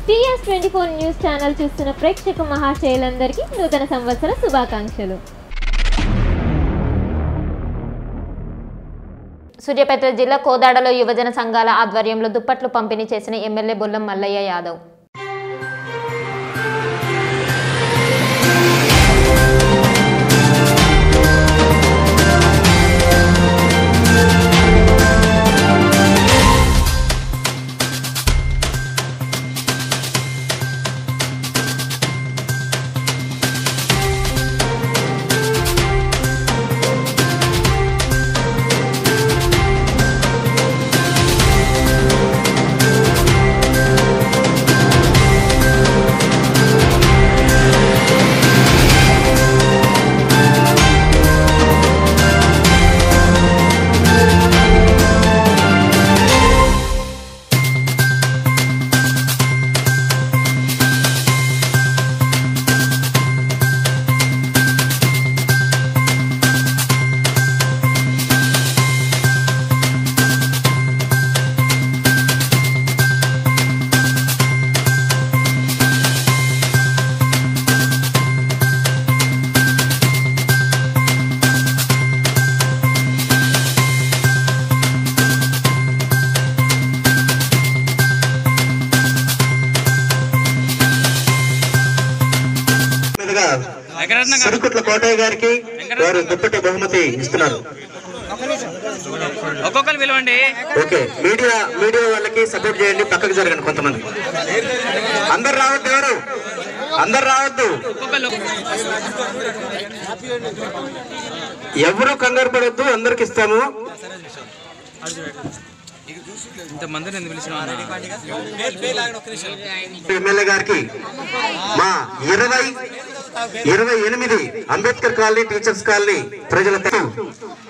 TS twenty four news channel చూస్తున్న ప్రేక్షక మహాశయులందరికీ నూతన సంవత్సర శుభాకాంక్షలు సూర్యాపేట జిల్లా కోదాడలో యువజన సంఘాల ఆధ్వర్యంలో దుప్పట్లు పంపిణీ చేసిన ఎమ్మెల్యే బొల్లం మల్లయ్య యాదవ్ మీదుగా సిరుకుట్ల కోటయ్య గారికి వారు దుప్పటి బహుమతి ఇస్తున్నారు ఒక్కొక్కరు పిలవండి ఓకే మీడియా మీడియా వాళ్ళకి సపోర్ట్ చేయండి పక్కకు జరగండి కొంతమంది అందరు రావద్దు ఎవరు అందరు రావద్దు ఒక్కొక్కరు ఎవరు కంగారు పడొద్దు అందరికి ఇస్తాము ఇంతమందిని ఎందుకు పిలిచిన ఎమ్మెల్యే గారికి మా ఇరవై ఇరవై ఎనిమిది అంబేద్కర్ కాలనీ టీచర్స్ కాలనీ ప్రజల తరఫు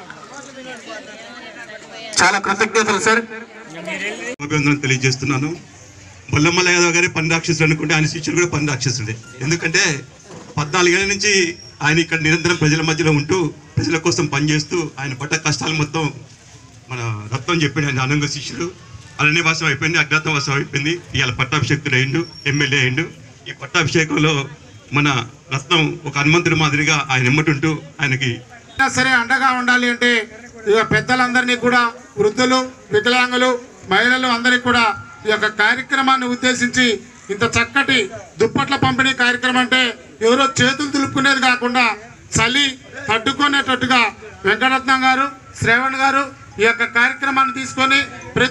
చాలా కృతజ్ఞతలు సార్ అభివందనం తెలియజేస్తున్నాను బొల్లమల్ల యాదవ్ గారి పని రాక్షసుడు అనుకుంటే ఆయన శిష్యులు కూడా పని రాక్షసుడే ఎందుకంటే పద్నాలుగేళ్ల నుంచి ఆయన ఇక్కడ నిరంతరం ప్రజల మధ్యలో ఉంటూ ప్రజల కోసం పనిచేస్తూ ఆయన పడ్డ కష్టాలు మొత్తం మన రత్నం చెప్పిండు ఆయన అనంగ శిష్యుడు అరణ్యవాసం అయిపోయింది అజ్ఞాతవాసం అయిపోయింది ఇవాళ పట్టాభిషేకుడు అయిండు ఎమ్మెల్యే అయిండు ఈ పట్టాభిషేకంలో మన రత్నం ఒక హనుమంతుడి మాదిరిగా ఆయన ఎమ్మటుంటూ ఆయనకి అయినా సరే అండగా ఉండాలి అంటే ఇక పెద్దలందరినీ కూడా వృద్ధులు వికలాంగులు మహిళలు అందరికీ కూడా ఈ యొక్క కార్యక్రమాన్ని ఉద్దేశించి ఇంత చక్కటి దుప్పట్ల పంపిణీ కార్యక్రమం అంటే ఎవరో చేతులు దులుపుకునేది కాకుండా చలి తట్టుకునేటట్టుగా వెంకటరత్నం గారు శ్రేవణ్ గారు ఈ యొక్క కార్యక్రమాన్ని తీసుకొని ప్రతి